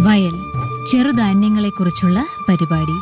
വയൽ ചെറുധാന്യങ്ങളെക്കുറിച്ചുള്ള പരിപാടി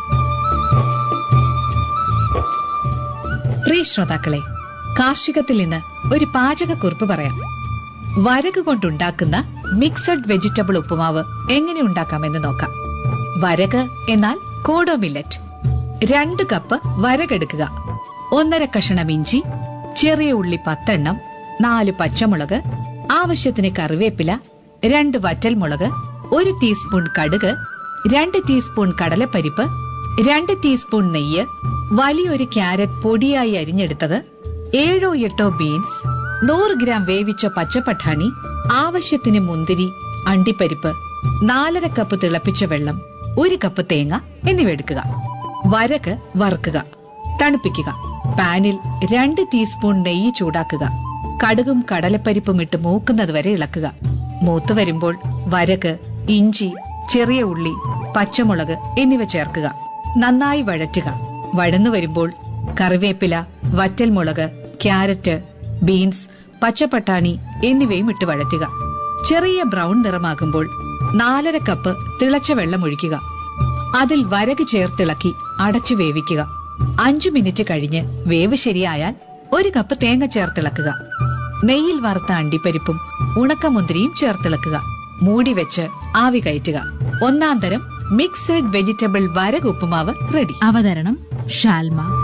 പ്രിയ ശ്രോതാക്കളെ കാർഷികത്തിൽ നിന്ന് ഒരു പാചകക്കുറിപ്പ് പറയാം വരക് കൊണ്ടുണ്ടാക്കുന്ന മിക്സഡ് വെജിറ്റബിൾ ഉപ്പുമാവ് എങ്ങനെ ഉണ്ടാക്കാമെന്ന് നോക്കാം വരക് എന്നാൽ കോഡോ മില്ലറ്റ് രണ്ട് കപ്പ് വരകെടുക്കുക ഒന്നര കഷണം ഇഞ്ചി ചെറിയ ഉള്ളി പത്തെണ്ണം നാല് പച്ചമുളക് ആവശ്യത്തിന് കറിവേപ്പില രണ്ട് വറ്റൽമുളക് ഒരു ടീസ്പൂൺ കടുക് രണ്ട് ടീസ്പൂൺ കടലപ്പരിപ്പ് രണ്ട് ടീസ്പൂൺ നെയ്യ് വലിയൊരു ക്യാരറ്റ് പൊടിയായി അരിഞ്ഞെടുത്തത് ഏഴോ എട്ടോ ബീൻസ് നൂറ് ഗ്രാം വേവിച്ച പച്ചപ്പട്ടാണി ആവശ്യത്തിന് മുന്തിരി അണ്ടിപ്പരിപ്പ് നാലര കപ്പ് തിളപ്പിച്ച വെള്ളം ഒരു കപ്പ് തേങ്ങ എന്നിവ എടുക്കുക വരക്ക് വറുക്കുക തണുപ്പിക്കുക പാനിൽ രണ്ട് ടീസ്പൂൺ നെയ്യ് ചൂടാക്കുക കടുകും കടലപ്പരിപ്പും ഇട്ട് മൂക്കുന്നത് വരെ ഇളക്കുക മൂത്ത് വരുമ്പോൾ വരക്ക് ഇഞ്ചി ചെറിയ ഉള്ളി പച്ചമുളക് എന്നിവ ചേർക്കുക നന്നായി വഴറ്റുക വഴന്നു വരുമ്പോൾ കറിവേപ്പില വറ്റൽമുളക് ക്യാരറ്റ് ബീൻസ് പച്ചപ്പട്ടാണി എന്നിവയും ഇട്ട് വഴറ്റുക ചെറിയ ബ്രൗൺ നിറമാകുമ്പോൾ നാലര കപ്പ് തിളച്ച വെള്ളം ഒഴിക്കുക അതിൽ വരക് ചേർത്തിളക്കി അടച്ചു വേവിക്കുക അഞ്ചു മിനിറ്റ് കഴിഞ്ഞ് വേവ് ശരിയായാൽ ഒരു കപ്പ് തേങ്ങ ചേർത്തിളക്കുക നെയ്യിൽ വറുത്ത അണ്ടിപ്പരിപ്പും ഉണക്കമുന്തിരിയും ചേർത്തിളക്കുക മൂടി വെച്ച് ആവി കയറ്റുക ഒന്നാം തരം മിക്സഡ് വെജിറ്റബിൾ വരക് ഉപ്പുമാവ് റെഡി അവതരണം ഷാൽമ